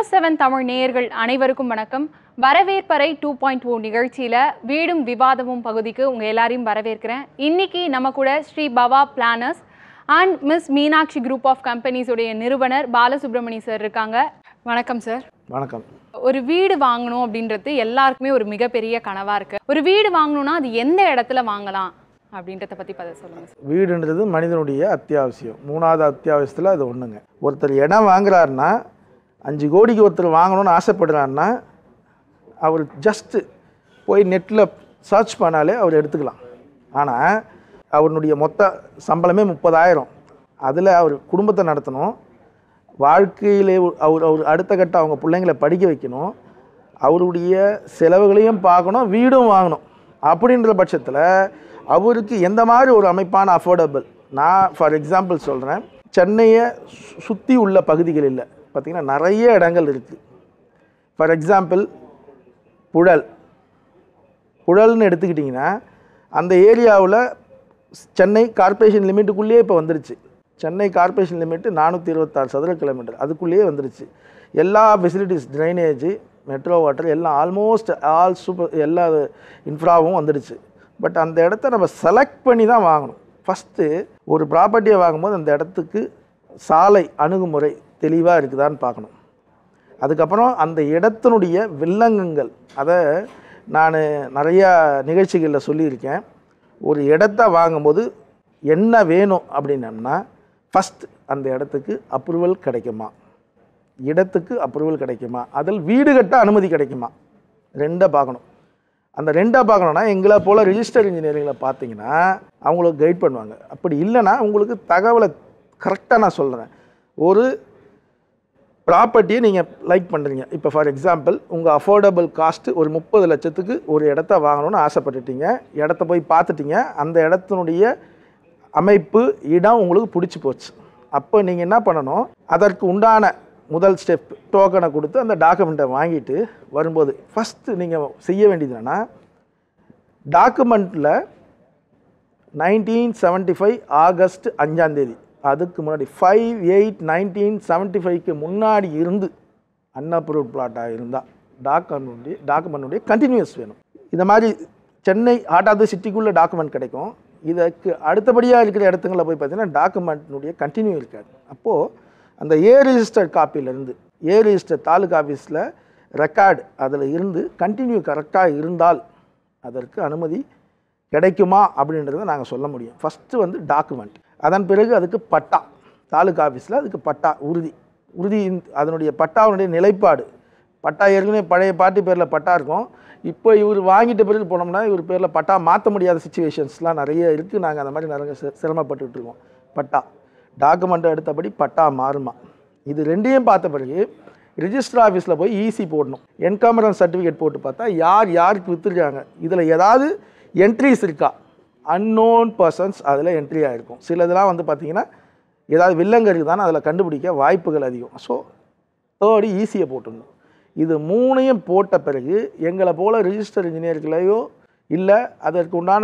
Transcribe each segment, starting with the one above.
News seven Tamil நேயர்கள் அனைவருக்கும் வணக்கம் வரவேற்பறை டூ பாயிண்ட் ஓ நிகழ்ச்சியில் வீடும் விவாதமும் பகுதிக்கு உங்கள் எல்லாரையும் வரவேற்கிறேன் இன்னைக்கு நம்ம கூட Sri Bava planners and miss Meenakshi group of கம்பெனிஸுடைய நிறுவனர் பாலசுப்ரமணி சார் இருக்காங்க வணக்கம் சார் வணக்கம் ஒரு வீடு வாங்கணும் அப்படின்றது எல்லாருக்குமே ஒரு மிகப்பெரிய கனவாக இருக்குது ஒரு வீடு வாங்கணும்னா அது எந்த இடத்துல வாங்கலாம் அப்படின்றத பற்றி பத சொல்லுங்கள் சார் வீடுன்றது மனிதனுடைய அத்தியாவசியம் மூணாவது அத்தியாவசியத்தில் அது ஒன்றுங்க ஒருத்தர் இடம் வாங்குறாருன்னா அஞ்சு கோடிக்கு ஒருத்தர் வாங்கணும்னு ஆசைப்படுறாருன்னா அவர் ஜஸ்ட்டு போய் நெட்டில் சர்ச் பண்ணாலே அவர் எடுத்துக்கலாம் ஆனால் அவருடைய மொத்த சம்பளமே முப்பதாயிரம் அதில் அவர் குடும்பத்தை நடத்தணும் வாழ்க்கையிலே அவர் அவர் அடுத்த கட்ட அவங்க பிள்ளைங்களை படிக்க வைக்கணும் அவருடைய செலவுகளையும் பார்க்கணும் வீடும் வாங்கணும் அப்படின்ற பட்சத்தில் அவருக்கு எந்த மாதிரி ஒரு அமைப்பான அஃபோர்டபுள் நான் ஃபார் எக்ஸாம்பிள் சொல்கிறேன் சென்னையை சு- சுற்றி உள்ள பகுதிகளில் பார்த்திங்கன்னா நிறைய இடங்கள் இருக்குது ஃபார் எக்ஸாம்பிள் புழல் புழல்னு எடுத்துக்கிட்டிங்கன்னா அந்த ஏரியாவில் சென்னை கார்ப்பரேஷன் லிமிட்டுக்குள்ளேயே இப்போ வந்துருச்சு சென்னை கார்ப்பரேஷன் லிமிட்டு நானூற்றி இருபத்தாறு சதுர கிலோமீட்டர் அதுக்குள்ளேயே வந்துருச்சு எல்லா ஃபெசிலிட்டிஸ் ட்ரைனேஜ் மெட்ரோ வாட்டர் எல்லாம் ஆல்மோஸ்ட் ஆல் சூப்பர் எல்லா இன்ஃப்ராவும் வந்துடுச்சு பட் அந்த இடத்த நம்ம செலக்ட் பண்ணி தான் வாங்கணும் ஃபஸ்ட்டு ஒரு ப்ராப்பர்ட்டியை வாங்கும்போது அந்த இடத்துக்கு சாலை அணுகுமுறை தெளிவாக இருக்குதான்னு பார்க்கணும் அதுக்கப்புறம் அந்த இடத்தினுடைய வில்லங்கங்கள் அதை நான் நிறையா நிகழ்ச்சிகளில் சொல்லியிருக்கேன் ஒரு இடத்த வாங்கும்போது என்ன வேணும் அப்படின்னம்னா ஃபஸ்ட் அந்த இடத்துக்கு அப்ரூவல் கிடைக்குமா இடத்துக்கு அப்ரூவல் கிடைக்குமா அதில் வீடு கட்ட அனுமதி கிடைக்குமா ரெண்டை பார்க்கணும் அந்த ரெண்டை பார்க்கணுன்னா எங்களை போல் ரிஜிஸ்டர் இன்ஜினியரிங்கில் பார்த்தீங்கன்னா அவங்களுக்கு கைட் பண்ணுவாங்க அப்படி இல்லைன்னா உங்களுக்கு தகவலை கரெக்டாக நான் சொல்கிறேன் ஒரு ப்ராப்பர்ட்டியை நீங்கள் லைக் பண்ணுறீங்க இப்போ ஃபார் எக்ஸாம்பிள் உங்கள் அஃபோர்டபுள் காஸ்ட்டு ஒரு முப்பது லட்சத்துக்கு ஒரு இடத்த வாங்கணும்னு ஆசைப்பட்டுட்டீங்க இடத்த போய் பார்த்துட்டீங்க அந்த இடத்தினுடைய அமைப்பு இடம் உங்களுக்கு பிடிச்சி போச்சு அப்போ நீங்கள் என்ன பண்ணணும் அதற்கு உண்டான முதல் ஸ்டெப் டோக்கனை கொடுத்து அந்த டாக்குமெண்ட்டை வாங்கிட்டு வரும்போது ஃபஸ்ட்டு நீங்கள் செய்ய வேண்டியது என்னென்னா டாக்குமெண்ட்டில் நைன்டீன் செவன்ட்டி ஃபைவ் ஆகஸ்ட் அஞ்சாந்தேதி அதுக்கு முன்னாடி ஃபைவ் எயிட் நைன்டீன் செவன்ட்டி ஃபைவ்க்கு முன்னாடி இருந்து அன்அப்ரூவ்ட் பிளாட்டாக இருந்தால் டாக்குமெண்ட்டுடைய டாக்குமெண்ட்டுடைய கண்டினியூஸ் வேணும் இந்த மாதிரி சென்னை ஹார்ட் ஆஃப் த சிட்டிக்குள்ளே டாக்குமெண்ட் கிடைக்கும் இதற்கு அடுத்தபடியாக இருக்கிற இடத்துங்களில் போய் பார்த்தீங்கன்னா டாக்குமெண்ட்னுடைய கண்டினியூ இருக்காது அப்போது அந்த ஏ ரிஜிஸ்டர் காப்பியிலேருந்து ஏ ரிஜிஸ்டர் தாலுகா ஆஃபீஸில் ரெக்கார்டு அதில் இருந்து கண்டினியூ கரெக்டாக இருந்தால் அதற்கு அனுமதி கிடைக்குமா அப்படின்றத நாங்கள் சொல்ல முடியும் ஃபஸ்ட்டு வந்து டாக்குமெண்ட் அதன் பிறகு அதுக்கு பட்டா தாலுகா ஆஃபீஸில் அதுக்கு பட்டா உறுதி உறுதி இந்த- அதனுடைய பட்டாவுடைய நிலைப்பாடு பட்டா ஏற்கனவே பழைய பார்ட்டி பேரில் பட்டா இருக்கும் இப்போ இவர் வாங்கிட்ட பிறகு போனோம்னா இவர் பேரில் பட்டா மாற்ற முடியாத சுச்சுவேஷன்ஸ்லாம் நிறைய இருக்குது நாங்கள் அந்த மாதிரி நிறைய சி- சிரமப்பட்டுட்டு இருக்கோம் பட்டா டாக்குமெண்ட் எடுத்தபடி பட்டா மாறுமா இது ரெண்டையும் பார்த்த பிறகு ரிஜிஸ்டர் ஆஃபீஸில் போய் ஈசி போடணும் என்கம்பரன்ஸ் சர்டிஃபிகேட் போட்டு பார்த்தா யார் யாருக்கு விற்றுருக்காங்க இதில் ஏதாவது என்ட்ரிஸ் இருக்கா அன்னோன் பர்சன்ஸ் அதில் என்ட்ரி ஆகிருக்கும் சிலதெல்லாம் வந்து பார்த்தீங்கன்னா ஏதாவது வில்லங்க இருக்குதானே அதில் கண்டுபிடிக்க வாய்ப்புகள் அதிகம் ஸோ தேர்டு ஈஸியை போட்டுடணும் இது மூணையும் போட்ட பிறகு எங்களை போல் ரிஜிஸ்டர் இன்ஜினியர்களையோ இல்லை அதற்கு உண்டான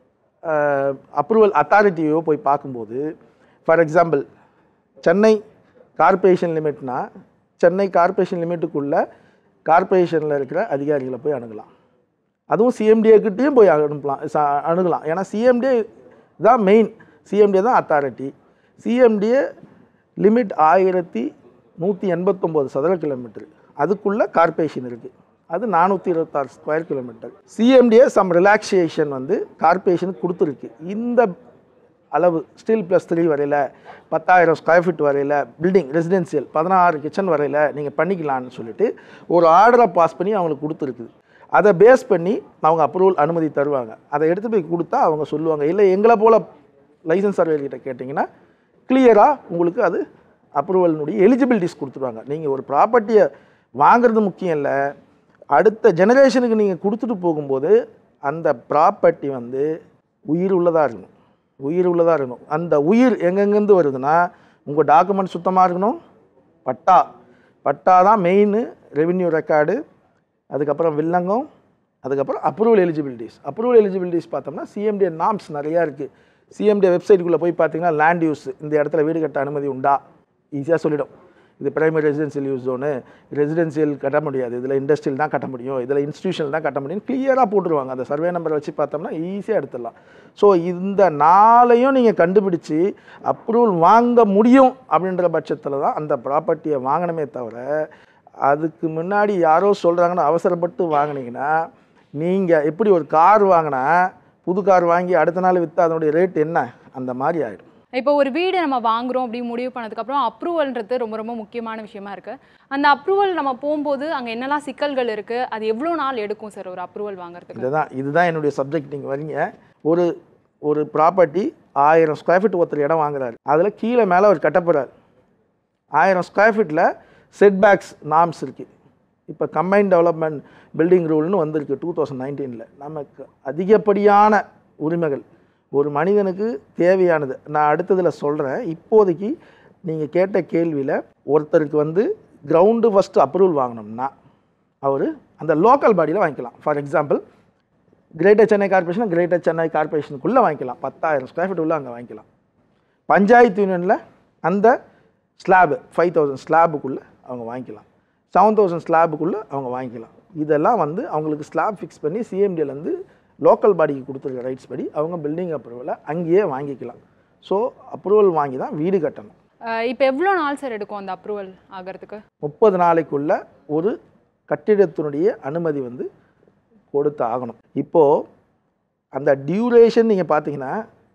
அப்ரூவல் அத்தாரிட்டியோ போய் பார்க்கும்போது ஃபார் எக்ஸாம்பிள் சென்னை கார்ப்பரேஷன் லிமிட்னா சென்னை கார்ப்பரேஷன் லிமிட்டுக்குள்ள கார்ப்பரேஷனில் இருக்கிற அதிகாரிகளை போய் அணுகலாம் அதுவும் சிஎம்டிஏக்கிட்டேயும் போய் அனுப்பலாம் ச- அணுகலாம் ஏன்னா சிஎம்டிஏ தான் மெயின் சிஎம்டிஏ தான் அத்தாரிட்டி சிஎம்டிஏ லிமிட் ஆயிரத்தி நூற்றி எண்பத்தொம்போது சதுர கிலோமீட்டர் அதுக்குள்ளே கார்ப்பரேஷன் இருக்குது அது நானூற்றி இருபத்தாறு square kilometre CMDA some relaxation வந்து கார்ப்பரேஷனுக்கு கொடுத்துருக்கு இந்த அளவு ஸ்டீல் ப்ளஸ் த்ரீ வரையில் பத்தாயிரம் ஸ்கொயர் ஃபீட் வரையில் பில்டிங் ரெசிடென்சியல் பதினாறு கிச்சன் வரையில் நீங்கள் பண்ணிக்கலாம்னு சொல்லிட்டு ஒரு ஆர்டரை பாஸ் பண்ணி அவங்களுக்கு கொடுத்துருக்குது அதை பேஸ் பண்ணி அவங்க அப்ரூவல் அனுமதி தருவாங்க அதை எடுத்து போய் கொடுத்தா அவங்க சொல்லுவாங்க இல்லை எங்களை போல் லைசன்ஸ் சர்வேக்கிட்ட கேட்டிங்கன்னா கிளியராக உங்களுக்கு அது அப்ரூவல்னுடைய எலிஜிபிலிட்டிஸ் கொடுத்துருவாங்க நீங்கள் ஒரு ப்ராப்பர்ட்டியை வாங்குறது முக்கியம் இல்லை அடுத்த ஜெனரேஷனுக்கு நீங்கள் கொடுத்துட்டு போகும்போது அந்த ப்ராப்பர்ட்டி வந்து உயிர் உள்ளதாக இருக்கணும் உயிர் உள்ளதாக இருக்கணும் அந்த உயிர் எங்கெங்கேருந்து வருதுன்னா உங்கள் டாக்குமெண்ட் சுத்தமாக இருக்கணும் பட்டா பட்டா தான் மெயின் ரெவின்யூ ரெக்கார்டு அதுக்கப்புறம் வில்லங்கம் அதுக்கப்புறம் அப்ரூவல் எலிஜிபிலிட்டிஸ் அப்ரூவல் எலிஜிபிலிட்டிஸ் பார்த்தோம்னா சிஎம்டிஏ நாம்ஸ் நிறையா இருக்குது சிஎம்டிஏ வெப்சைட்டுக்குள்ளே போய் பார்த்தீங்கன்னா லேண்ட் யூஸ் இந்த இடத்துல வீடு கட்ட அனுமதி உண்டா ஈஸியாக சொல்லிடும் இது primary residential use zone residential கட்ட முடியாது இதில் இண்டஸ்ட்ரியல் தான் கட்ட முடியும் இதில் இன்ஸ்டியூஷனல் தான் கட்ட முடியும் கிளியராக போட்டுருவாங்க அந்த சர்வே நம்பரை வச்சு பார்த்தோம்னா ஈஸியாக எடுத்துடலாம் ஸோ இந்த நாளையும் நீங்கள் கண்டுபிடிச்சி அப்ரூவல் வாங்க முடியும் அப்படின்ற பட்சத்தில் தான் அந்த ப்ராப்பர்ட்டியை வாங்கணுமே தவிர அதுக்கு முன்னாடி யாரோ சொல்கிறாங்கன்னு அவசரப்பட்டு வாங்குனீங்கன்னா நீங்கள் எப்படி ஒரு கார் வாங்கினா புது கார் வாங்கி அடுத்த நாள் விற்றா அதனுடைய ரேட் என்ன அந்த மாதிரி ஆகிடும் இப்போ ஒரு வீடு நம்ம வாங்குறோம் அப்படி முடிவு பண்ணதுக்கப்புறம் அப்ரூவல்ன்றது ரொம்ப ரொம்ப முக்கியமான விஷயமா இருக்கு அந்த அப்ரூவல் நம்ம போகும்போது அங்கே என்னெல்லாம் சிக்கல்கள் இருக்கு அது எவ்வளோ நாள் எடுக்கும் சார் ஒரு அப்ரூவல் வாங்குறதுக்கு இதுதான் இதுதான் என்னுடைய சப்ஜெக்ட் நீங்கள் வரீங்க ஒரு ஒரு ப்ராப்பர்ட்டி ஆயிரம் ஸ்கொயர் ஃபீட் ஒருத்தர் இடம் வாங்குறாரு அதில் கீழே மேலே அவர் கட்டப்போகிறார் ஆயிரம் ஸ்கொயர் ஃபீட்டில் செட்பேக்ஸ் நார்ம்ஸ் இருக்குது இப்போ கம்பைன் டெவலப்மெண்ட் பில்டிங் ரூல்னு வந்திருக்கு டூ தௌசண்ட் நைன்டீனில் நமக்கு அதிகப்படியான உரிமைகள் ஒரு மனிதனுக்கு தேவையானது நான் அடுத்ததில் சொல்கிறேன் இப்போதைக்கு நீங்கள் கேட்ட கேள்வியில் ஒருத்தருக்கு வந்து கிரவுண்டு ஃபஸ்ட்டு அப்ரூவல் வாங்கினோம்னா அவர் அந்த லோக்கல் பாடியில் வாங்கிக்கலாம் for example greater Chennai corporation greater Chennai கார்பரேஷனுக்குள்ளே வாங்கிக்கலாம் பத்தாயிரம் ஸ்கொயர் ஃபீட் உள்ள அங்கே வாங்கிக்கலாம் பஞ்சாயத்து யூனியனில் அந்த ஸ்லாபு ஃபைவ் தௌசண்ட் ஸ்லாபுக்குள்ளே அவங்க வாங்கிக்கலாம் செவன் தௌசண்ட் ஸ்லாபுக்குள்ளே அவங்க வாங்கிக்கலாம் இதெல்லாம் வந்து அவங்களுக்கு ஸ்லாப் ஃபிக்ஸ் பண்ணி சிஎம்டியிலேருந்து லோக்கல் பாடிக்கு கொடுத்துருக்க ரைட்ஸ் படி அவங்க பில்டிங் அப்ரூவலை அங்கேயே வாங்கிக்கலாம் ஸோ அப்ரூவல் வாங்கி தான் வீடு கட்டணும் இப்போ எவ்வளோ நாள் சார் எடுக்கும் அந்த அப்ரூவல் ஆகிறதுக்கு முப்பது நாளைக்குள்ள ஒரு கட்டிடத்தினுடைய அனுமதி வந்து கொடுத்து ஆகணும் இப்போது அந்த டியூரேஷன் நீங்கள் பார்த்தீங்கன்னா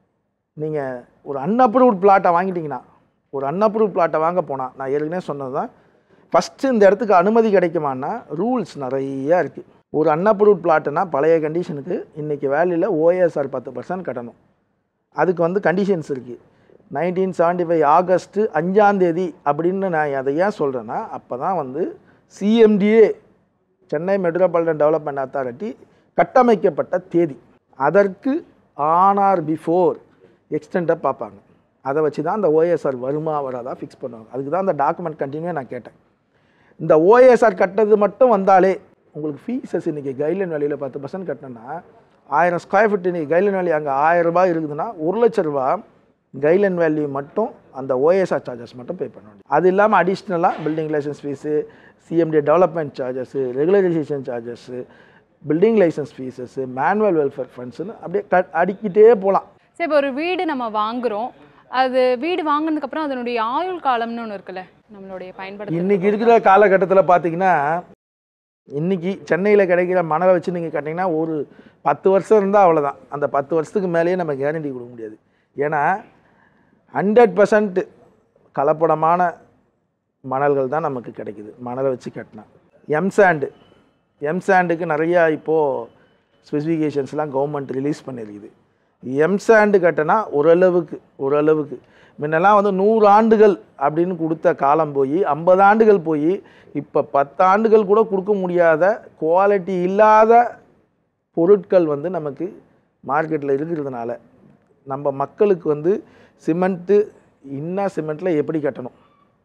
நீங்கள் ஒரு அன்அப்ரூவ்ட் பிளாட்டை வாங்கிட்டீங்கன்னா ஒரு அன்அப்ரூவ்ட் பிளாட்டை வாங்க போனால் நான் ஏற்கனவே சொன்னது தான் ஃபஸ்ட்டு இந்த இடத்துக்கு அனுமதி கிடைக்குமான்னா ரூல்ஸ் நிறையா இருக்குது ஒரு அன்அப்ரூவ்ட் பிளாட்டுனா பழைய கண்டிஷனுக்கு இன்றைக்கி வேலையில் ஓஎஸ்ஆர் பத்து பர்சன்ட் கட்டணும் அதுக்கு வந்து கண்டிஷன்ஸ் இருக்குது நைன்டீன் செவன்ட்டி ஃபைவ் ஆகஸ்ட்டு அஞ்சாந்தேதி அப்படின்னு நான் அதை ஏன் சொல்கிறேன்னா அப்போ தான் வந்து CMDA Chennai metropolitan development authority கட்டமைக்கப்பட்ட தேதி அதற்கு ஆனார் பிஃபோர் எக்ஸ்டெண்டை பார்ப்பாங்க அதை வச்சு தான் அந்த ஓஎஸ்ஆர் வருமா வராதா ஃபிக்ஸ் பண்ணுவாங்க அதுக்கு தான் அந்த டாக்குமெண்ட் கண்டினியூ நான் கேட்டேன் இந்த ஓஎஸ்ஆர் கட்டது மட்டும் வந்தாலே உங்களுக்கு ஃபீஸஸ் இன்றைக்கி கைட்லைன் வேலையில் பத்து பர்சன்ட் கட்டினேன்னா ஆயிரம் ஸ்கொயர் ஃபீட் இன்றைக்கி கைட்லைன் வேல்யூ அங்கே ஆயிரம் ரூபாய் இருக்குதுன்னா ஒரு லட்ச ரூபா கைட்லைன் வேல்யூ மட்டும் அந்த ஓஎஸ்ஆர் சார்ஜஸ் மட்டும் பே பண்ண வேண்டியது அது இல்லாமல் அடிஷ்னலாக building licence fees CMD development charges regularisation charges building licence fees manual welfare ஃபண்ட்ஸ்னு அப்படியே க அடிக்கிட்டே போகலாம் சரி இப்போ ஒரு வீடு நம்ம வாங்குறோம் அது வீடு வாங்கினதுக்கு அப்புறம் அதனுடைய ஆயுள் காலம்னு ஒன்று இருக்குல்ல நம்மளுடைய பயன்படுத்த இன்னைக்கு இருக்கிற காலகட்டத்தில் பார்த்தீங்கன்னா இன்னைக்கு சென்னையில் கிடைக்கிற மணலை வச்சு நீங்கள் கட்டிங்கன்னா ஒரு பத்து வருஷம் இருந்தால் அவ்வளோதான் அந்த பத்து வருஷத்துக்கு மேலேயே நம்ம கேரண்டி கொடுக்க முடியாது ஏன்னா ஹண்ட்ரட் பர்சன்ட் கலப்படமான மணல்கள் தான் நமக்கு கிடைக்குது மணலை வச்சு கட்டினா எம்சாண்டு எம்சாண்டுக்கு நிறையா இப்போது ஸ்பெசிஃபிகேஷன்ஸ்லாம் கவர்மெண்ட் ரிலீஸ் பண்ணியிருக்குது எம்சாண்டு கட்டினா ஓரளவுக்கு ஓரளவுக்கு முன்னெல்லாம் வந்து நூறு ஆண்டுகள் அப்படின்னு கொடுத்த காலம் போய் ஐம்பது ஆண்டுகள் போய் இப்போ பத்தாண்டுகள் கூட கொடுக்க முடியாத குவாலிட்டி இல்லாத பொருட்கள் வந்து நமக்கு மார்க்கெட்டில் இருக்கிறதுனால நம்ம மக்களுக்கு வந்து சிமெண்ட்டு இன்னா சிமெண்ட்டில் எப்படி கட்டணும்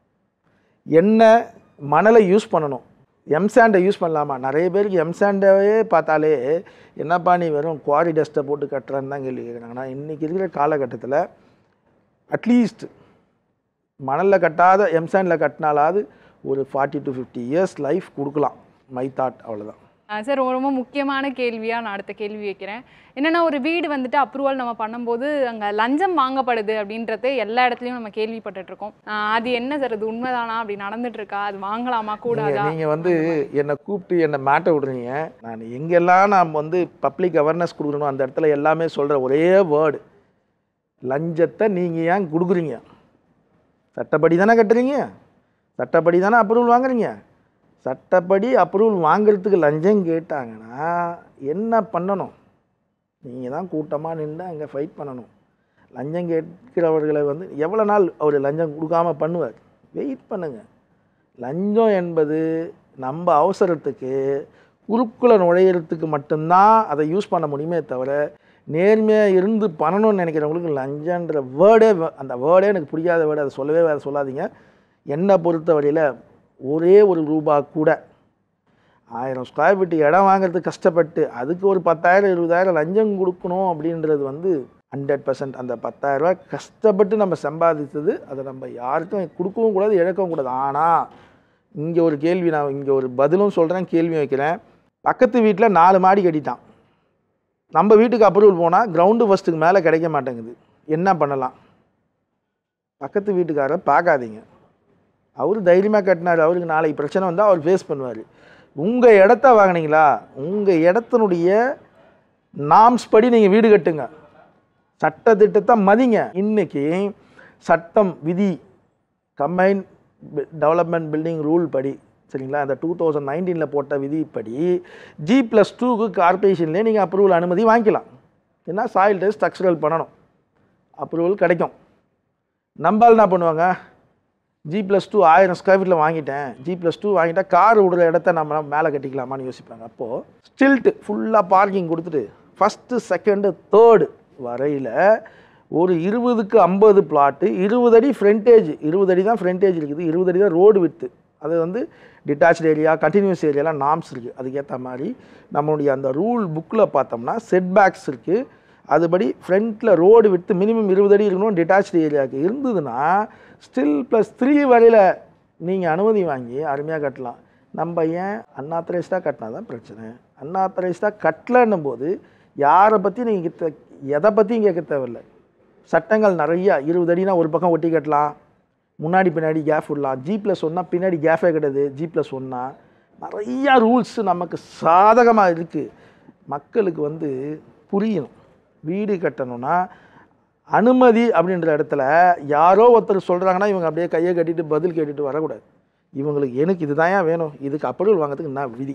என்ன மணலை யூஸ் பண்ணணும் எம்சாண்டை யூஸ் பண்ணலாமா நிறைய பேருக்கு எம்சாண்டவே பார்த்தாலே என்னப்பா நீ வெறும் குவாரி டஸ்ட்டை போட்டு கட்டுறேன்னு தான் கேள்வி கேட்குறாங்க ஆனால் இன்றைக்கி இருக்கிற காலகட்டத்தில் அட்லீஸ்ட் மணலில் கட்டாத எம்சாண்டில் கட்டினாலாவது ஒரு forty to fifty years life கொடுக்கலாம் மை தாட் அவ்வளோதான் சார் ரொம்ப முக்கியமான கேள்வியாக நான் அடுத்த கேள்வி வைக்கிறேன் என்னென்னா ஒரு வீடு வந்துட்டு அப்ரூவல் நம்ம பண்ணும்போது அங்கே லஞ்சம் வாங்கப்படுது அப்படின்றது எல்லா இடத்துலையும் நம்ம கேள்விப்பட்டுட்டு இருக்கோம் ஆஹ் அது என்ன சார் அது உண்மைதானா அப்படி நடந்துட்டு இருக்கா அது வாங்கலாமா கூடாதா நீங்கள் வந்து என்னை கூப்பிட்டு என்னை மாட்ட விடுறீங்க நான் எங்கெல்லாம் நான் வந்து பப்ளிக் அவேர்னஸ் கொடுக்கணும் அந்த இடத்துல எல்லாமே சொல்கிற ஒரே வேர்டு லஞ்சத்தை நீங்கள் ஏன் கொடுக்குறீங்க சட்டப்படி தானே கட்டுறீங்க சட்டப்படி தானே அப்ரூவல் வாங்குறீங்க சட்டப்படி அப்ரூவல் வாங்குறதுக்கு லஞ்சம் கேட்டாங்கன்னா என்ன பண்ணணும் நீங்கள் தான் கூட்டமாக நின்று அங்கே ஃபைட் பண்ணணும் லஞ்சம் கேட்கிறவர்களை வந்து எவ்வளோ நாள் அவர் லஞ்சம் கொடுக்காம பண்ணுவார் வெயிட் பண்ணுங்க லஞ்சம் என்பது நம்ம அவசரத்துக்கு குறுக்குல நுழையிறதுக்கு மட்டும்தான் அதை யூஸ் பண்ண முடியுமே தவிர நேர்மையாக இருந்து பண்ணணும்னு நினைக்கிறவங்களுக்கு லஞ்சன்ற வேர்டே அந்த வேர்டே எனக்கு பிடிக்காத வேர்டு அதை சொல்லவே வேறு சொல்லாதீங்க என்னை பொறுத்தவரையில் ஒரே ஒரு ரூபா கூட ஆயிரம் ஸ்கொயர் ஃபீட் இடம் வாங்குறதுக்கு கஷ்டப்பட்டு அதுக்கு ஒரு பத்தாயிரம் இருபதாயிரம் லஞ்சம் கொடுக்கணும் அப்படின்றது வந்து ஹண்ட்ரட் பர்சன்ட் அந்த பத்தாயிரரூபா கஷ்டப்பட்டு நம்ம சம்பாதித்தது அதை நம்ம யாருக்கும் கொடுக்கவும் கூடாது இழக்கவும் கூடாது ஆனால் இங்கே ஒரு கேள்வி நான் இங்கே ஒரு பதிலும் சொல்கிறேன் கேள்வி வைக்கிறேன் பக்கத்து வீட்டில் நாலு மாடி கட்டிட்டான் நம்ம வீட்டுக்கு அப்ரூவல் போனால் கிரவுண்டு ஃபஸ்ட்டுக்கு மேலே கிடைக்க மாட்டேங்குது என்ன பண்ணலாம் பக்கத்து வீட்டுக்காரரை பார்க்காதீங்க அவர் தைரியமாக கட்டினார் அவருக்கு நாளைக்கு பிரச்சனை வந்தால் அவர் ஃபேஸ் பண்ணுவார் உங்கள் இடத்த வாங்கினீங்களா உங்கள் இடத்தினுடைய நாம்ஸ் படி நீங்கள் வீடு கட்டுங்க சட்ட திட்டத்தை மதிங்க இன்னைக்கு சட்டம் விதி கம்பைன் டெவலப்மெண்ட் பில்டிங் ரூல் படி சரிங்களா அந்த டூ தௌசண்ட் நைன்டீனில் போட்ட விதிப்படி ஜி ப்ளஸ் டூக்கு கார்பரேஷன்லேயே நீங்கள் அப்ரூவல் அனுமதி வாங்கிக்கலாம் ஏன்னா சாயில் டெஸ்ட் ஸ்ட்ரக்சரல் பண்ணணும் அப்ரூவல் கிடைக்கும் நம்பால் என்ன பண்ணுவாங்க ஜி ப்ளஸ் டூ ஆயிரம் ஸ்கொயர் ஃபீட்டில் வாங்கிட்டேன் ஜி ப்ளஸ் டூ வாங்கிட்டா கார் விடுற இடத்த நம்ம மேலே கட்டிக்கலாமான்னு யோசிப்பாங்க அப்போது ஸ்டில்ட்டு ஃபுல்லாக பார்க்கிங் கொடுத்துட்டு ஃபஸ்ட்டு செகண்டு தேர்டு வரையில் ஒரு இருபதுக்கு ஐம்பது பிளாட்டு இருபது அடி ஃப்ரண்டேஜ் இருபது அடி தான் ஃப்ரண்டேஜ் இருக்குது இருபது அடி தான் ரோடு வித்து அது வந்து டிட்டாச் ஏரியா கண்டினியூஸ் ஏரியாலாம் நாம்ஸ் இருக்குது அதுக்கேற்ற மாதிரி நம்மளுடைய அந்த ரூல் புக்கில் பார்த்தோம்னா செட்பேக்ஸ் இருக்குது அதுபடி ஃப்ரண்ட்டில் ரோடு விட்டு மினிமம் இருபது அடி இருக்கணும் டிட்டாச்டு ஏரியாவுக்கு இருந்ததுன்னா ஸ்டில் ப்ளஸ் த்ரீ வரையில் நீங்கள் அனுமதி வாங்கி அருமையாக கட்டலாம் நம்ம ஏன் அன்ஆத்தரைஸ்டாக கட்டினா தான் பிரச்சனை அன்ஆத்தரைஸ்டாக கட்டலன்னும் போது யாரை பற்றி நீங்கள் எதை பற்றியும் கேட்க தேவையில்லை சட்டங்கள் நிறையா இருபது அடினா ஒரு பக்கம் ஒட்டி கட்டலாம் முன்னாடி பின்னாடி கேஃப் விடலாம் ஜி ப்ளஸ் ஒன்னா பின்னாடி கேஃபே கிடையாது ஜி ப்ளஸ் ஒன்னா நிறையா ரூல்ஸ் நமக்கு சாதகமாக இருக்குது மக்களுக்கு வந்து புரியணும் வீடு கட்டணும்னா அனுமதி அப்படின்ற இடத்துல யாரோ ஒருத்தர் சொல்கிறாங்கன்னா இவங்க அப்படியே கையை கட்டிட்டு பதில் கேட்டுட்டு வரக்கூடாது இவங்களுக்கு எனக்கு இதுதான் ஏன் வேணும் இதுக்கு அப்ரூவல் வாங்குறதுக்கு என்ன விதி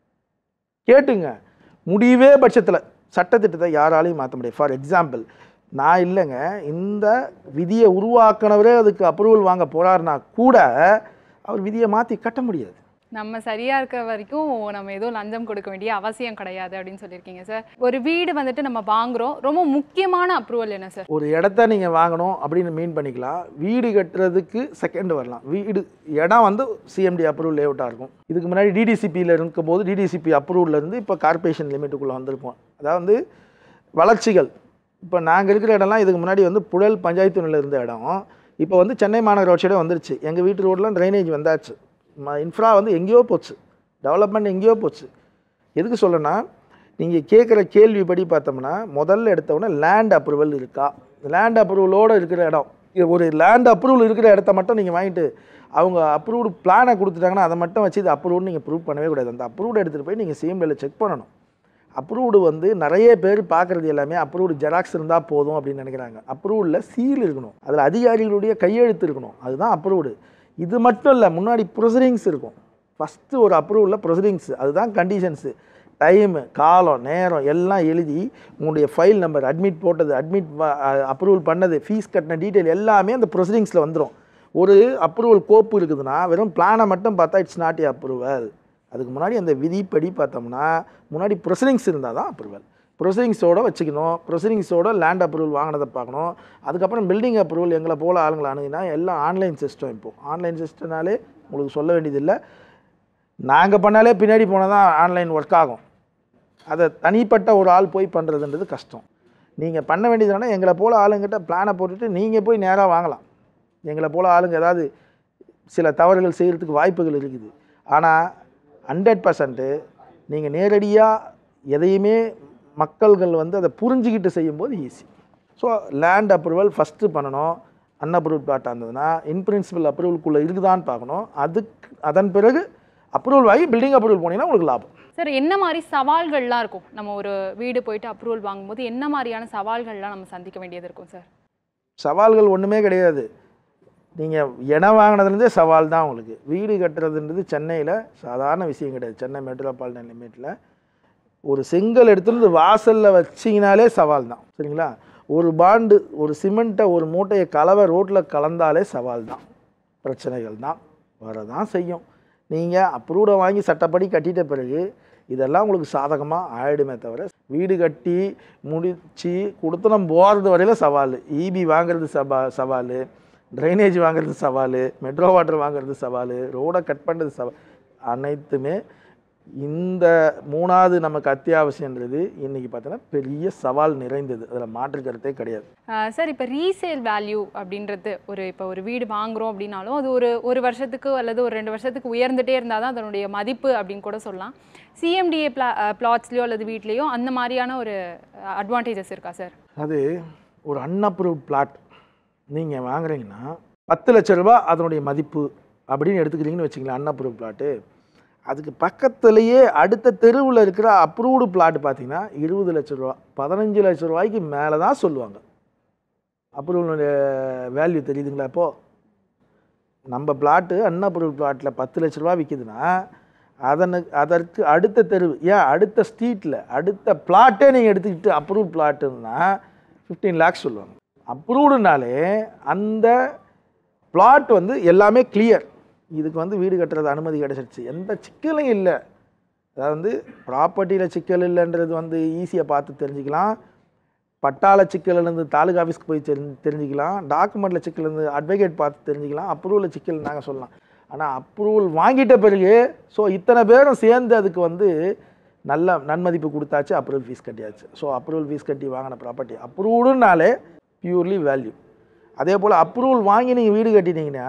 கேட்டுங்க முடிவே பட்சத்தில் சட்டத்திட்டத்தை யாராலையும் மாற்ற முடியாது ஃபார் எக்ஸாம்பிள் நான் இல்லைங்க இந்த விதியை உருவாக்கினவரே அதுக்கு அப்ரூவல் வாங்க போறாருனா கூட அவர் விதியை மாற்றி கட்ட முடியாது நம்ம சரியா இருக்க வரைக்கும் நம்ம எதுவும் லஞ்சம் கொடுக்க வேண்டிய அவசியம் கிடையாது அப்படின்னு சொல்லியிருக்கீங்க சார் ஒரு வீடு வந்துட்டு நம்ம வாங்குறோம் ரொம்ப முக்கியமான அப்ரூவல் என்ன சார் ஒரு இடத்த நீங்கள் வாங்கணும் அப்படின்னு மீன் பண்ணிக்கலாம் வீடு கட்டுறதுக்கு செகண்ட் வரலாம் வீடு இடம் வந்து சிஎம்டி அப்ரூவல் லேஅவுட்டாக இருக்கும் இதுக்கு முன்னாடி டிடிசிபியில் இருக்கும்போது டிடிசிபி அப்ரூவல்ல இருந்து இப்போ கார்ப்பரேஷன் லிமிட்டுக்குள்ளே வந்திருப்போம் அதாவது வளர்ச்சிகள் இப்போ நாங்கள் இருக்கிற இடம்லாம் இதுக்கு முன்னாடி வந்து புழல் பஞ்சாயத்து நிலையில் இருந்த இடம் இப்போ வந்து சென்னை மாநகராட்சியோட வந்துருச்சு எங்கள் வீட்டு ரோட்லாம் ட்ரைனேஜ் வந்தாச்சு இன்ஃப்ரா வந்து எங்கேயோ போச்சு டெவலப்மெண்ட் எங்கேயோ போச்சு எதுக்கு சொல்லனா நீங்கள் கேட்குற கேள்விப்படி பார்த்தோம்னா முதல்ல எடுத்தவொடனே லேண்ட் அப்ரூவல் இருக்கா லேண்ட் அப்ரூவலோடு இருக்கிற இடம் இது ஒரு லேண்ட் அப்ரூவல் இருக்கிற இடத்த மட்டும் நீங்கள் வாங்கிட்டு அவங்க அப்ரூவ்டு பிளானை கொடுத்துட்டாங்கன்னா அதை மட்டும் வச்சு இது அப்ரூவ்டு நீங்கள் ப்ரூவ் பண்ணவே கூடாது அந்த அப்ரூவ்டு எடுத்துகிட்டு போய் நீங்கள் சிஎம்டியில் செக் பண்ணணும் அப்ரூவ்டு வந்து நிறைய பேர் பார்க்குறது எல்லாமே அப்ரூவ்டு ஜெராக்ஸ் இருந்தால் போதும் அப்படின்னு நினைக்கிறாங்க அப்ரூவ்டில் சீல் இருக்கணும் அதில் அதிகாரிகளுடைய கையெழுத்து இருக்கணும் அதுதான் அப்ரூவ்டு இது மட்டும் இல்லை முன்னாடி ப்ரொசீடிங்ஸ் இருக்கும் ஃபஸ்ட்டு ஒரு அப்ரூவலில் ப்ரொசீடிங்ஸ் அதுதான் கண்டிஷன்ஸு டைமு காலம் நேரம் எல்லாம் எழுதி உங்களுடைய ஃபைல் நம்பர் அட்மிட் போட்டது அட்மிட் அப்ரூவல் பண்ணது ஃபீஸ் கட்டின டீட்டெயில் எல்லாமே அந்த ப்ரொசீடிங்ஸில் வந்துடும் ஒரு அப்ரூவல் கோப்பு இருக்குதுன்னா வெறும் பிளானை மட்டும் பார்த்தா இட்ஸ் நாட் ஏ அப்ரூவல் அதுக்கு முன்னாடி அந்த விதிப்படி பார்த்தோம்னா முன்னாடி ப்ரொசீடிங்ஸ் இருந்தால் தான் அப்ரூவல் ப்ரொசீடிங்ஸோட வச்சுக்கணும் ப்ரொசீடிங்ஸோட லேண்ட் அப்ரூவல் வாங்கினதை பார்க்கணும் அதுக்கப்புறம் பில்டிங் அப்ரூவல் எங்களை போல் ஆளுங்களை அணுகுனா எல்லாம் ஆன்லைன் சிஸ்டம் இப்போது ஆன்லைன் சிஸ்டம்னாலே உங்களுக்கு சொல்ல வேண்டியதில்லை நாங்கள் பண்ணாலே பின்னாடி போனால் தான் ஆன்லைன் ஒர்க் ஆகும் அதை தனிப்பட்ட ஒரு ஆள் போய் பண்ணுறதுன்றது கஷ்டம் நீங்கள் பண்ண வேண்டியதுனா எங்களை போல் ஆளுங்கிட்ட பிளானை போட்டுட்டு நீங்கள் போய் நேராக வாங்கலாம் எங்களை போல் ஆளுங்க ஏதாவது சில தவறுகள் செய்கிறதுக்கு வாய்ப்புகள் இருக்குது ஆனால் ஹண்ட்ரட் பர்சன்ட்டு நீங்கள் நேரடியாக எதையுமே மக்கள்கள் வந்து அதை புரிஞ்சுக்கிட்டு செய்யும்போது easy so land approval first பண்ணணும் அன்அப்ரூவல் பிளாட்டாக இருந்ததுன்னா இன் பிரின்சிபல் அப்ரூவலுக்குள்ளே இருக்குதான்னு பார்க்கணும் அதுக்கு அதன் பிறகு அப்ரூவல் வாங்கி பில்டிங் அப்ரூவல் போனீங்கன்னா உங்களுக்கு லாபம் சார் என்ன மாதிரி சவால்கள்லாம் இருக்கும் நம்ம ஒரு வீடு போயிட்டு அப்ரூவல் வாங்கும்போது என்ன மாதிரியான சவால்கள்லாம் நம்ம சந்திக்க வேண்டியது இருக்கும் சார் சவால்கள் ஒன்றுமே கிடையாது நீங்கள் இடம் வாங்கினதுலேருந்தே சவால் தான் உங்களுக்கு வீடு கட்டுறதுன்றது சென்னையில் சாதாரண விஷயம் கிடையாது சென்னை மெட்ரோபாலிட்டன் லிமிட்டில் ஒரு செங்கல் எடுத்துருந்து வாசலில் வச்சிங்கனாலே சவால் தான் சரிங்களா ஒரு பாண்டு ஒரு சிமெண்ட்டை ஒரு மூட்டையை கலவை ரோட்டில் கலந்தாலே சவால் தான் பிரச்சனைகள் தான் வரதான் செய்யும் நீங்கள் அப்ரூவ்டை வாங்கி சட்டப்படி கட்டிட்ட பிறகு இதெல்லாம் உங்களுக்கு சாதகமாக ஆயிடுமே தவிர வீடு கட்டி முடித்து கொடுத்தனம் போகிறது வரையில சவால் ஈபி வாங்குறது சவா சவால் ட்ரைனேஜ் வாங்குறது சவால் மெட்ரோ வாட்டர் வாங்குறது சவால் ரோடை கட் பண்ணுறது சவால் அனைத்துமே இந்த மூணாவது நமக்கு அத்தியாவசியன்றது இன்றைக்கி பார்த்தீங்கன்னா பெரிய சவால் நிறைந்தது அதில் மாற்று கருத்தே கிடையாது ஆஹ் சார் இப்போ ரீசேல் வேல்யூ அப்படின்றது ஒரு இப்போ ஒரு வீடு வாங்குறோம் அப்படின்னாலும் அது ஒரு ஒரு வருஷத்துக்கு அல்லது ஒரு ரெண்டு வருஷத்துக்கு உயர்ந்துட்டே இருந்தால் தான் அதனுடைய மதிப்பு அப்படின்னு கூட சொல்லலாம் சிஎம்டிஏ பிளா பிளாட்ஸ்லையோ அல்லது வீட்லேயோ அந்த மாதிரியான ஒரு அட்வான்டேஜஸ் இருக்கா சார் அது ஒரு அன்அப்ரூவ்ட் பிளாட் நீங்கள் வாங்குறீங்கன்னா பத்து லட்ச ரூபா அதனுடைய மதிப்பு அப்படின்னு எடுத்துக்கிறீங்கன்னு வச்சுங்களேன் அன்அப்ரூவ் பிளாட்டு அதுக்கு பக்கத்துலேயே அடுத்த தெருவில் இருக்கிற அப்ரூவ்டு பிளாட் பார்த்தீங்கன்னா இருபது லட்ச ரூபா பதினஞ்சு லட்ச ரூபாய்க்கு மேலே தான் சொல்லுவாங்க அப்ரூவலுடைய வேல்யூ தெரியுதுங்களா இப்போது நம்ம பிளாட்டு அன்அப்ரூவ் பிளாட்டில் பத்து லட்ச ரூபா விற்கிதுன்னா அதனுக்கு அதற்கு அடுத்த தெருவு ஏன் அடுத்த ஸ்ட்ரீட்டில் அடுத்த பிளாட்டே நீங்கள் எடுத்துக்கிட்டு அப்ரூவ் பிளாட்டுன்னா ஃபிஃப்டீன் லேக்ஸ் சொல்லுவாங்க அப்ரூவ்டுனாலே அந்த பிளாட் வந்து எல்லாமே கிளியர் இதுக்கு வந்து வீடு கட்டுறது அனுமதி கிடச்சிருச்சு எந்த சிக்கலும் இல்லை அதாவது வந்து ப்ராப்பர்ட்டியில் சிக்கல் இல்லைன்றது வந்து ஈஸியாக பார்த்து தெரிஞ்சுக்கலாம் பட்டாள சிக்கல்லேருந்து தாலுகா ஆஃபீஸ்க்கு போய் தெரிஞ்சு தெரிஞ்சுக்கலாம் டாக்குமெண்ட்டில் சிக்கல்லேருந்து அட்வொகேட் பார்த்து தெரிஞ்சுக்கலாம் அப்ரூவலில் சிக்கல் நாங்கள் சொல்லலாம் ஆனால் அப்ரூவல் வாங்கிட்ட பிறகு ஸோ இத்தனை பேரும் சேர்ந்து அதுக்கு வந்து நல்ல நன்மதிப்பு கொடுத்தாச்சு அப்ரூவல் ஃபீஸ் கட்டியாச்சு ஸோ அப்ரூவல் ஃபீஸ் கட்டி வாங்கின ப்ராப்பர்ட்டி அப்ரூவ்டுனாலே பியூர்லி வேல்யூ அதே போல் அப்ரூவல் வாங்கி நீங்கள் வீடு கட்டினீங்கன்னா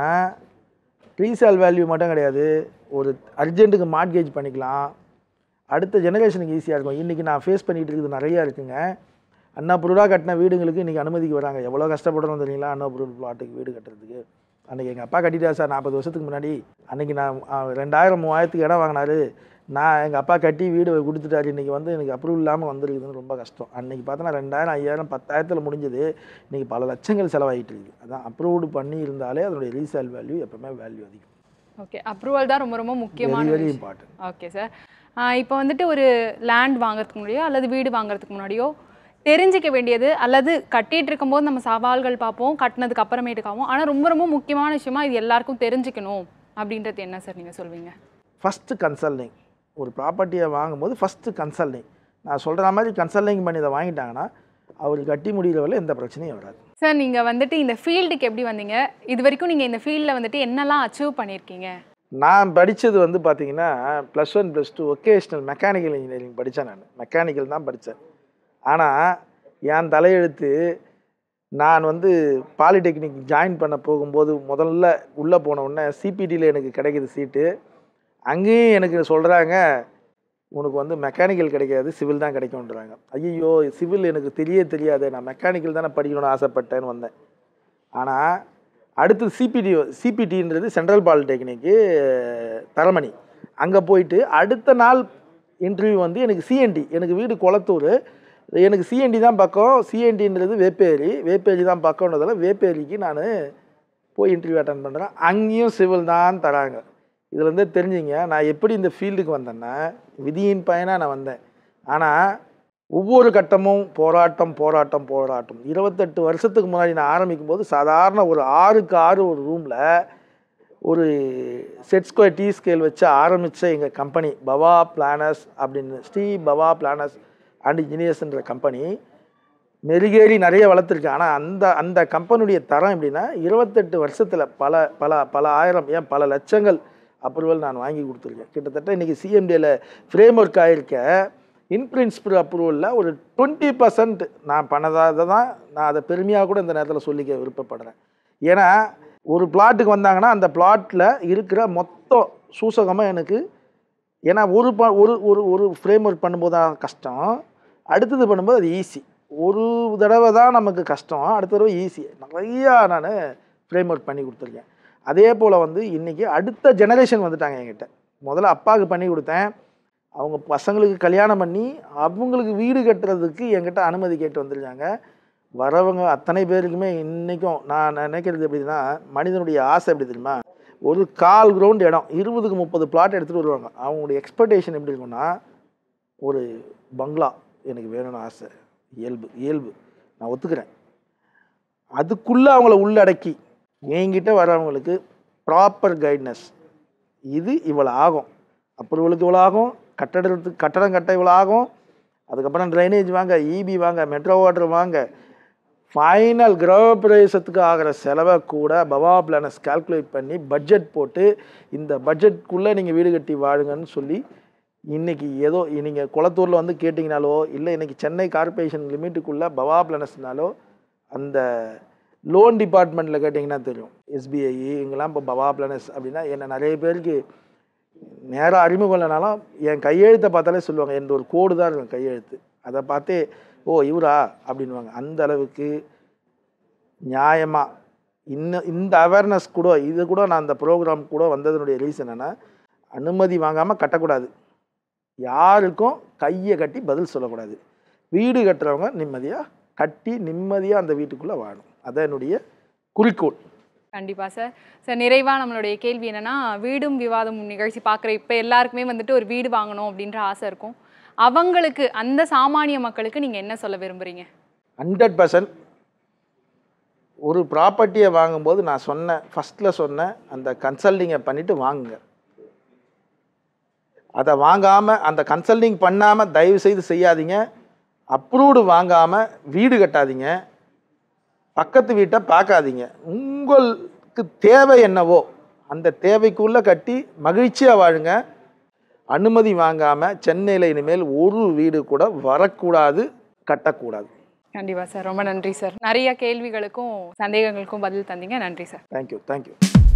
ரீசேல் வேல்யூ மட்டும் கிடையாது ஒரு அர்ஜென்ட்டுக்கு மார்ட்கேஜ் பண்ணிக்கலாம் அடுத்த ஜெனரேஷனுக்கு ஈஸியாக இருக்கும் இன்றைக்கி நான் ஃபேஸ் பண்ணிகிட்டு இருக்குது நிறையா இருக்குங்க அன்னப்ரூவாக கட்டின வீடுங்களுக்கு இன்றைக்கி அனுமதிக்கு வராங்க எவ்வளோ கஷ்டப்படுறோம் தெரியுங்களா அன்னப்ரூவ் பிளாட்டுக்கு வீடு கட்டுறதுக்கு அன்றைக்கி எங்கள் அப்பா கட்டிட்டார் சார் நாற்பது வருஷத்துக்கு முன்னாடி அன்றைக்கி நான் ஆ, ரெண்டாயிரம் மூவாயிரத்துக்கு இடம் வாங்கினாரு நான் எங்கள் அப்பா கட்டி வீடு கொடுத்துட்டாரு இன்றைக்கி வந்து எனக்கு அப்ரூவல் இல்லாமல் வந்திருக்குதுன்னு ரொம்ப கஷ்டம் அன்றைக்கி பார்த்தோன்னா ரெண்டாயிரம் ஐயாயிரம் பத்தாயிரத்தில் முடிஞ்சது இன்றைக்கி பல லட்சங்கள் செலவாகிட்டு இருக்குது அதான் அப்ரூவ்டு பண்ணி இருந்தாலே அதனுடைய ரீசேல் வேல்யூ எப்பவுமே வேல்யூ அதிகம் ஓகே அப்ரூவல் தான் ரொம்ப ரொம்ப முக்கியமான வெரி வெரி விஷயம். இம்பார்ட்டன்ட் ஓகே சார் இப்போ வந்துட்டு ஒரு லேண்ட் வாங்குறதுக்கு முன்னாடியோ அல்லது வீடு வாங்குறதுக்கு முன்னாடியோ தெரிஞ்சிக்க வேண்டியது அல்லது கட்டிட்டு இருக்கும்போது நம்ம சவால்கள் பார்ப்போம் கட்டினதுக்கு அப்புறமேட்டுக்காவும் ஆனால் ரொம்ப ரொம்ப முக்கியமான விஷயமா இது எல்லாருக்கும் தெரிஞ்சுக்கணும் அப்படின்றது என்ன சார் நீங்கள் சொல்வீங்க ஃபஸ்ட்டு கன்சல்டிங் ஒரு ப்ராப்பர்ட்டியை வாங்கும்போது ஃபஸ்ட்டு கன்சல்டிங் நான் சொல்கிற மாதிரி கன்சல்டிங் பண்ணி இதை வாங்கிட்டாங்கன்னா அவர் கட்டி முடிகிற வரை எந்த பிரச்சனையும் வராது சார் நீங்கள் வந்துட்டு இந்த ஃபீல்டுக்கு எப்படி வந்தீங்க இது வரைக்கும் நீங்கள் இந்த ஃபீல்டில் வந்துட்டு என்னெல்லாம் அச்சீவ் பண்ணியிருக்கீங்க நான் படித்தது வந்து பார்த்தீங்கன்னா plus one plus two vocational mechanical engineering படித்தேன் நான் மெக்கானிக்கல் தான் படித்தேன் ஆனால் என் தலையெழுத்து நான் வந்து பாலிடெக்னிக் ஜாயின் பண்ண போகும்போது முதல்ல உள்ளே போன உடனே சிபிடியில் எனக்கு கிடைக்குது சீட்டு அங்கேயும் எனக்கு சொல்கிறாங்க உனக்கு வந்து மெக்கானிக்கல் கிடைக்காது சிவில் தான் கிடைக்கும்ன்றாங்க ஐயோ சிவில் எனக்கு தெரிய தெரியாது நான் மெக்கானிக்கல் தானே படிக்கணும்னு ஆசைப்பட்டேன்னு வந்தேன் ஆனால் அடுத்து சிபிடி சிபிடின்றது சென்ட்ரல் பாலிடெக்னிக்கு தரமணி அங்கே போயிட்டு அடுத்த நாள் இன்டர்வியூ வந்து எனக்கு சிஎன்டி எனக்கு வீடு குளத்தூர் எனக்கு சிஎன்டி தான் பக்கம் சிஎன்டின்றது வேப்பேரி வேப்பேரி தான் பக்கம்ன்றதால வேப்பேரிக்கு நான் போய் இன்டர்வியூ அட்டன் பண்ணுறேன் அங்கேயும் சிவில் தான் தராங்க இதுல இருந்தே தெரிஞ்சுங்க நான் எப்படி இந்த ஃபீல்டுக்கு வந்தேன்னா விதியின் பயனாக நான் வந்தேன் ஆனால் ஒவ்வொரு கட்டமும் போராட்டம் போராட்டம் போராட்டம் இருபத்தெட்டு வருஷத்துக்கு முன்னாடி நான் ஆரம்பிக்கும் போது சாதாரண ஒரு ஆறுக்கு ஆறு ஒரு ரூமில் ஒரு செட் ஸ்கொயர் டீ ஸ்கேல் வச்சு ஆரம்பித்த எங்கள் கம்பெனி பவா பிளானர்ஸ் அப்படின்னு ஸ்ரீ பவா பிளானர்ஸ் அண்ட் இன்ஜினியர்ஸ்ன்ற கம்பெனி மெருகேறி நிறைய வளர்த்துருக்கு ஆனால் அந்த அந்த கம்பெனியுடைய தரம் எப்படின்னா இருபத்தெட்டு வருஷத்தில் பல பல பல ஆயிரம் ஏன் பல லட்சங்கள் அப்ரூவல் நான் வாங்கி கொடுத்துருக்கேன் கிட்டத்தட்ட இன்றைக்கி சிஎம்டியில் ஃப்ரேம் ஒர்க் ஆகிருக்க இன் பிரின்சிபல் அப்ரூவலில் ஒரு டுவெண்ட்டி பர்சன்ட் நான் பண்ணதாக தான் நான் அதை பெருமையாக கூட இந்த நேரத்தில் சொல்லிக்க விருப்பப்படுறேன் ஏன்னா ஒரு பிளாட்டுக்கு வந்தாங்கன்னா அந்த பிளாட்டில் இருக்கிற மொத்தம் சூசகமாக எனக்கு ஏன்னா ஒரு ப ஒரு ஒரு ஒரு ஃப்ரேம் ஒர்க் பண்ணும்போது தான் கஷ்டம் அடுத்தது பண்ணும்போது அது ஈஸி ஒரு தடவை தான் நமக்கு கஷ்டம் அடுத்த தடவை ஈஸி நிறையா நான் ஃப்ரேம் ஒர்க் பண்ணி கொடுத்துருக்கேன் அதே போல் வந்து இன்றைக்கி அடுத்த ஜெனரேஷன் வந்துட்டாங்க என்கிட்ட முதல்ல அப்பாவுக்கு பண்ணி கொடுத்தேன் அவங்க பசங்களுக்கு கல்யாணம் பண்ணி அவங்களுக்கு வீடு கட்டுறதுக்கு என்கிட்ட அனுமதி கேட்டு வந்திருக்காங்க வரவங்க அத்தனை பேருக்குமே இன்றைக்கும் நான் நினைக்கிறது எப்படின்னா மனிதனுடைய ஆசை எப்படி தெரியுமா ஒரு கால் கிரவுண்ட் இடம் இருபதுக்கு முப்பது பிளாட் எடுத்துகிட்டு வருவாங்க அவங்களுடைய எக்ஸ்பெக்டேஷன் எப்படி இருக்கும்னா ஒரு பங்களா எனக்கு வேணும்னு ஆசை இயல்பு இயல்பு நான் ஒத்துக்கிறேன் அதுக்குள்ளே அவங்கள உள்ளடக்கி என்கிட்ட வரவங்களுக்கு ப்ராப்பர் கைட்னஸ் இது இவ்வளோ ஆகும் அப்ரூவலுக்கு இவ்வளோ ஆகும் கட்டடத்துக்கு கட்டடம் கட்ட இவ்வளோ ஆகும் அதுக்கப்புறம் ட்ரைனேஜ் வாங்க இபி வாங்க மெட்ரோ வாட்டர் வாங்க ஃபைனல் கிரகப்பிரவேசத்துக்கு ஆகிற செலவை கூட பவா பிளானஸ் கால்குலேட் பண்ணி பட்ஜெட் போட்டு இந்த பட்ஜெட்குள்ளே நீங்கள் வீடு கட்டி வாழுங்கன்னு சொல்லி இன்னைக்கு ஏதோ நீங்கள் குளத்தூரில் வந்து கேட்டிங்கனாலோ இல்லை இன்னைக்கு சென்னை கார்ப்பரேஷன் லிமிட்டுக்குள்ளே பவா பிளானஸ்னாலோ அந்த லோன் டிபார்ட்மெண்ட்டில் கேட்டிங்கன்னா தெரியும் எஸ்பிஐ இங்கெல்லாம் இப்போ பவா பிளானஸ் அப்படின்னா என்ன நிறைய பேருக்கு நேராக அறிமுகம் இல்லைனாலும் என் கையெழுத்தை பார்த்தாலே சொல்லுவாங்க எந்த ஒரு கோடு தான் இருக்கும் கையெழுத்து அதை பார்த்தே ஓ இவரா அப்படின்வாங்க அந்த அளவுக்கு நியாயமாக இன்னும் இந்த அவேர்னஸ் கூட இது கூட நான் அந்த ப்ரோக்ராம் கூட வந்ததனுடைய ரீசன் என்னென்னா அனுமதி வாங்காமல் கட்டக்கூடாது யாருக்கும் கையை கட்டி பதில் சொல்லக்கூடாது வீடு கட்டுறவங்க நிம்மதியாக கட்டி நிம்மதியாக அந்த வீட்டுக்குள்ளே வாழணும் அதான் என்னுடைய குறிக்கோள் கண்டிப்பா சார் சார் நிறைவா நம்மளுடைய கேள்வி என்னன்னா வீடும் விவாதமும் நிகழ்ச்சி பார்க்குற இப்போ எல்லாருக்குமே வந்துட்டு ஒரு வீடு வாங்கணும் அப்படின்ற ஆசை இருக்கும் அவங்களுக்கு அந்த சாமானிய மக்களுக்கு நீங்க என்ன சொல்ல விரும்புறீங்க ஹண்ட்ரட் பர்சன்ட் ஒரு ப்ராப்பர்ட்டியை வாங்கும்போது நான் சொன்னேன் ஃபஸ்ட்டில் சொன்னேன் அந்த கன்சல்டிங்கை பண்ணிவிட்டு வாங்குங்க அதை வாங்காமல் அந்த கன்சல்டிங் பண்ணாமல் தயவு செய்து செய்யாதீங்க அப்ரூவ்டு வாங்காமல் வீடு கட்டாதீங்க பக்கத்து வீட்டை பார்க்காதீங்க உங்களுக்கு தேவை என்னவோ அந்த தேவைக்குள்ளே கட்டி மகிழ்ச்சியாக வாழுங்க அனுமதி வாங்காமல் சென்னையில் இனிமேல் ஒரு வீடு கூட வரக்கூடாது கட்டக்கூடாது கண்டிப்பா சார் ரொம்ப நன்றி சார் நிறைய கேள்விகளுக்கும் சந்தேகங்களுக்கும் பதில் தந்தீங்க நன்றி சார் தேங்க்யூ தேங்க்யூ